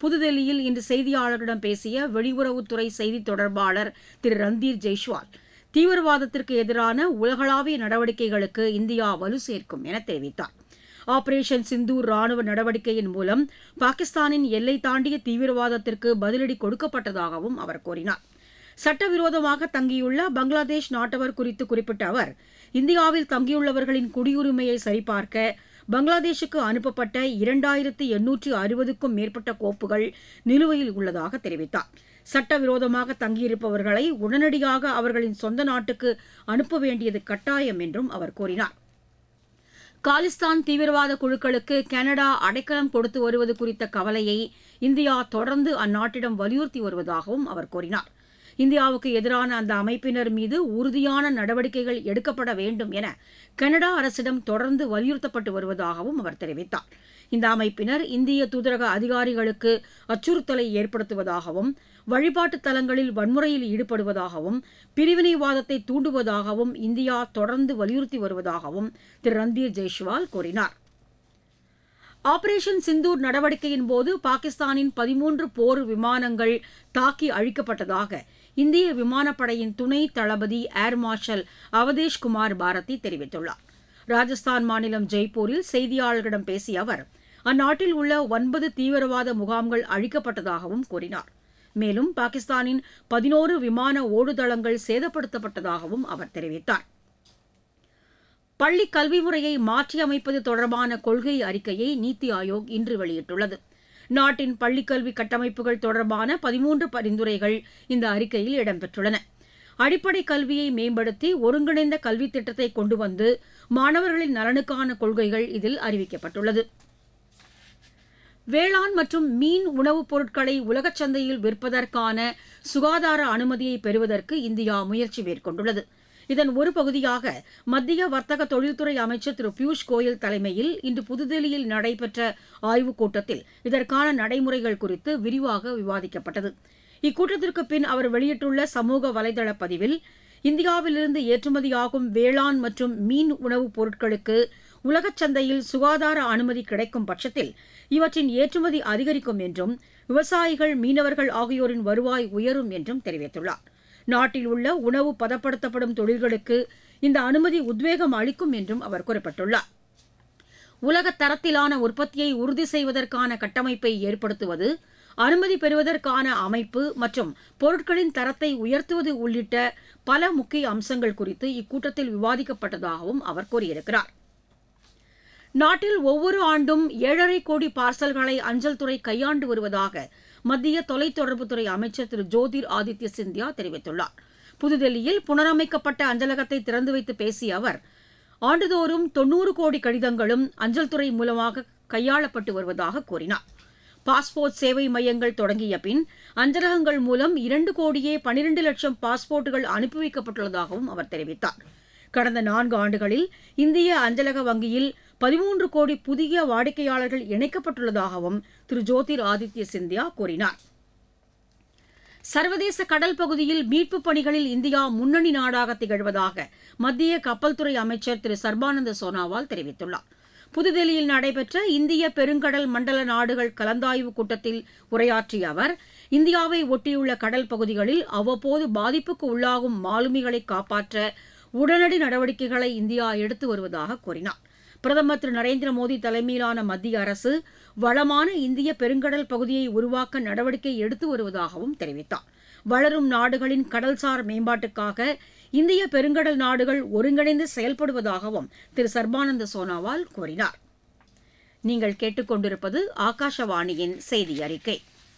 புதுதில்லியில் இன்று செய்தியாளர்களிடம் பேசிய வெளியுறவுத்துறை செய்தித் தொடர்பாளர் திரு ரந்தீர் ஜெய்ஷ்வால் தீவிரவாதத்திற்கு எதிரான உலகளாவிய நடவடிக்கைகளுக்கு இந்தியா வலு சேர்க்கும் என தெரிவித்தார் ஆபரேஷன் சிந்தூர் ராணுவ நடவடிக்கையின் மூலம் பாகிஸ்தானின் எல்லை தாண்டிய தீவிரவாதத்திற்கு பதிலடி கொடுக்கப்பட்டதாகவும் அவர் கூறினார் சட்டவிரோதமாக தங்கியுள்ள பங்களாதேஷ் நாட்டவர் குறித்து குறிப்பிட்ட அவர் இந்தியாவில் தங்கியுள்ளவர்களின் குடியுரிமையை சரிபார்க்க பங்களாதேஷுக்கு அனுப்பப்பட்ட இரண்டாயிரத்து எண்ணூற்று அறுபதுக்கும் மேற்பட்ட கோப்புகள் நிலுவையில் உள்ளதாக தெரிவித்தார் சட்டவிரோதமாக தங்கியிருப்பவர்களை உடனடியாக அவர்களின் சொந்த நாட்டுக்கு அனுப்ப வேண்டியது கட்டாயம் என்றும் அவர் கூறினார் காலிஸ்தான் தீவிரவாத குழுக்களுக்கு கனடா அடைக்கலம் கொடுத்து வருவது குறித்த கவலையை இந்தியா தொடர்ந்து அந்நாட்டிடம் வலியுறுத்தி வருவதாகவும் அவர் கூறினார் இந்தியாவுக்கு எதிரான அந்த அமைப்பினர் மீது உறுதியான நடவடிக்கைகள் எடுக்கப்பட வேண்டும் என கனடா அரசிடம் தொடர்ந்து வலியுறுத்தப்பட்டு வருவதாகவும் அவர் தெரிவித்தார் இந்த அமைப்பினர் இந்திய தூதரக அதிகாரிகளுக்கு அச்சுறுத்தலை ஏற்படுத்துவதாகவும் வழிபாட்டு தலங்களில் வன்முறையில் ஈடுபடுவதாகவும் பிரிவினைவாதத்தை தூண்டுவதாகவும் இந்தியா தொடர்ந்து வலியுறுத்தி வருவதாகவும் திரு ரந்தீர் ஜெய்ஷ்வால் கூறினார் ஆபரேஷன் சிந்தூர் நடவடிக்கையின் போது பாகிஸ்தானின் பதிமூன்று போர் விமானங்கள் தாக்கி அழிக்கப்பட்டதாக இந்திய விமானப்படையின் துணை தளபதி ஏர் மார்ஷல் அவதேஷ் குமார் பாரதி தெரிவித்துள்ளார் ராஜஸ்தான் மாநிலம் ஜெய்ப்பூரில் செய்தியாளர்களிடம் பேசிய அவர் அந்நாட்டில் உள்ள ஒன்பது தீவிரவாத முகாம்கள் அழிக்கப்பட்டதாகவும் கூறினார் மேலும் பாகிஸ்தானின் பதினோரு விமான ஓடுதளங்கள் சேதப்படுத்தப்பட்டதாகவும் அவர் தெரிவித்தார் பள்ளி கல்வி முறையை மாற்றியமைப்பது தொடர்பான கொள்கை அறிக்கையை நீத்தி ஆயோக் இன்று வெளியிட்டுள்ளது நாட்டின் பள்ளிக்கல்வி கட்டமைப்புகள் தொடர்பான பதிமூன்று பரிந்துரைகள் இந்த அறிக்கையில் இடம்பெற்றுள்ளன அடிப்படை கல்வியை மேம்படுத்தி ஒருங்கிணைந்த கல்வி திட்டத்தை கொண்டு வந்து மாணவர்களின் நலனுக்கான கொள்கைகள் இதில் அறிவிக்கப்பட்டுள்ளது வேளாண் மற்றும் மீன் உணவுப் பொருட்களை உலகச் சந்தையில் விற்பதற்கான சுகாதார அனுமதியை பெறுவதற்கு இந்தியா முயற்சி மேற்கொண்டுள்ளது இதன் ஒரு பகுதியாக மத்திய வர்த்தக தொழில்துறை அமைச்சர் திரு பியூஷ் கோயல் தலைமையில் இன்று புதுதில்லியில் நடைபெற்ற ஆய்வுக் கூட்டத்தில் இதற்கான நடைமுறைகள் குறித்து விரிவாக விவாதிக்கப்பட்டது இக்கூட்டத்திற்கு பின் அவர் வெளியிட்டுள்ள சமூக வலைதள பதிவில் இந்தியாவிலிருந்து ஏற்றுமதியாகும் வேளாண் மற்றும் மீன் உணவுப் பொருட்களுக்கு உலகச் சந்தையில் சுகாதார அனுமதி கிடைக்கும் பட்சத்தில் இவற்றின் ஏற்றுமதி அதிகரிக்கும் என்றும் விவசாயிகள் மீனவர்கள் ஆகியோரின் வருவாய் உயரும் என்றும் தெரிவித்துள்ளார் நாட்டில் உள்ள உணவு பதப்படுத்தப்படும் தொழில்களுக்கு இந்த அனுமதி உத்வேகம் அளிக்கும் என்றும் அவர் குறிப்பிட்டுள்ளார் உலக தரத்திலான உற்பத்தியை உறுதி செய்வதற்கான கட்டமைப்பை ஏற்படுத்துவது அனுமதி பெறுவதற்கான அமைப்பு மற்றும் பொருட்களின் தரத்தை உயர்த்துவது உள்ளிட்ட பல முக்கிய அம்சங்கள் குறித்து இக்கூட்டத்தில் விவாதிக்கப்பட்டதாகவும் அவர் கூறியிருக்கிறார் நாட்டில் ஒவ்வொரு ஆண்டும் ஏழரை கோடி பார்சல்களை அஞ்சல் துறை கையாண்டு வருவதாக மத்திய தொலைத்தொடர்புத்துறை அமைச்சர் திரு ஜோதிர் ஆதித்ய சிந்தியா தெரிவித்துள்ளார் புதுதில்லியில் புனரமைக்கப்பட்ட அஞ்சலகத்தை திறந்து வைத்து பேசிய அவர் ஆண்டுதோறும் தொன்னூறு கோடி கடிதங்களும் அஞ்சல் துறை மூலமாக கையாளப்பட்டு வருவதாக கூறினார் பாஸ்போர்ட் சேவை மையங்கள் தொடங்கிய பின் அஞ்சலகங்கள் மூலம் இரண்டு கோடியே பனிரெண்டு லட்சம் பாஸ்போர்ட்டுகள் அனுப்பி வைக்கப்பட்டுள்ளதாகவும் அவர் தெரிவித்தார் கடந்த நான்கு ஆண்டுகளில் இந்திய அஞ்சலக வங்கியில் பதிமூன்று கோடி புதிய வாடிக்கையாளர்கள் இணைக்கப்பட்டுள்ளதாகவும் திரு ஜோதிர் ஆதித்ய சிந்தியா கூறினார் சர்வதேச கடல் பகுதியில் மீட்புப் பணிகளில் இந்தியா முன்னணி நாடாக திகழ்வதாக மத்திய கப்பல் துறை அமைச்சர் திரு சர்பானந்த சோனாவால் தெரிவித்துள்ளார் புதுதில்லியில் நடைபெற்ற இந்திய பெருங்கடல் மண்டல நாடுகள் கலந்தாய்வு கூட்டத்தில் உரையாற்றிய அவர் இந்தியாவை ஒட்டியுள்ள கடல் பகுதிகளில் அவ்வப்போது பாதிப்புக்கு உள்ளாகும் மாலுமிகளை காப்பாற்ற உடனடி நடவடிக்கைகளை இந்தியா எடுத்து வருவதாக கூறினார் பிரதமர் திரு நரேந்திர மோடி தலைமையிலான மத்திய அரசு வளமான இந்திய பெருங்கடல் பகுதியை உருவாக்க நடவடிக்கை எடுத்து வருவதாகவும் தெரிவித்தார் வளரும் நாடுகளின் கடல்சார் மேம்பாட்டுக்காக இந்திய பெருங்கடல் நாடுகள் ஒருங்கிணைந்து செயல்படுவதாகவும் திரு சர்பானந்த சோனாவால் கூறினார் நீங்கள் கேட்டுக்கொண்டிருப்பது ஆகாஷவாணியின் செய்தி அறிக்கை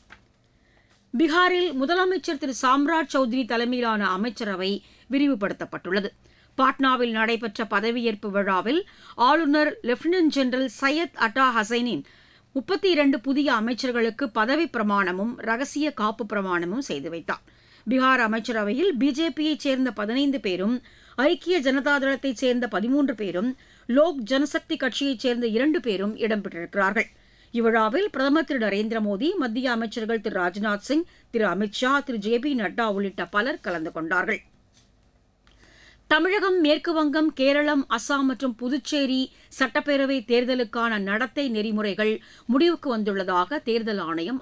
பீகாரில் முதலமைச்சர் திரு சாம்ராஜ் சௌத்ரி தலைமையிலான அமைச்சரவை விரிவுபடுத்தப்பட்டுள்ளது பாட்னாவில் நடைபெற்ற பதவியேற்பு விழாவில் ஆளுநர் லெப்டினன்ட் ஜெனரல் சையத் அட்டா ஹசைனின் முப்பத்தி இரண்டு புதிய அமைச்சர்களுக்கு பதவி பிரமாணமும் ரகசிய காப்பு பிரமாணமும் செய்து வைத்தார் பீகார் அமைச்சரவையில் பிஜேபியைச் சேர்ந்த பதினைந்து பேரும் ஐக்கிய ஜனதாதளத்தைச் சேர்ந்த பதிமூன்று பேரும் லோக் ஜனசக்தி கட்சியைச் சேர்ந்த இரண்டு பேரும் இடம்பெற்றிருக்கிறார்கள் இவ்விழாவில் பிரதமர் திரு நரேந்திர மோடி மத்திய அமைச்சர்கள் திரு ராஜ்நாத் சிங் திரு அமித் ஷா திரு ஜே பி நட்டா உள்ளிட்ட பலர் கலந்து கொண்டார்கள் தமிழகம் மேற்குவங்கம் கேரளம் அசாம் மற்றும் புதுச்சேரி சட்டப்பேரவை தேர்தலுக்கான நடத்தை நெறிமுறைகள் முடிவுக்கு வந்துள்ளதாக தேர்தல் ஆணையம்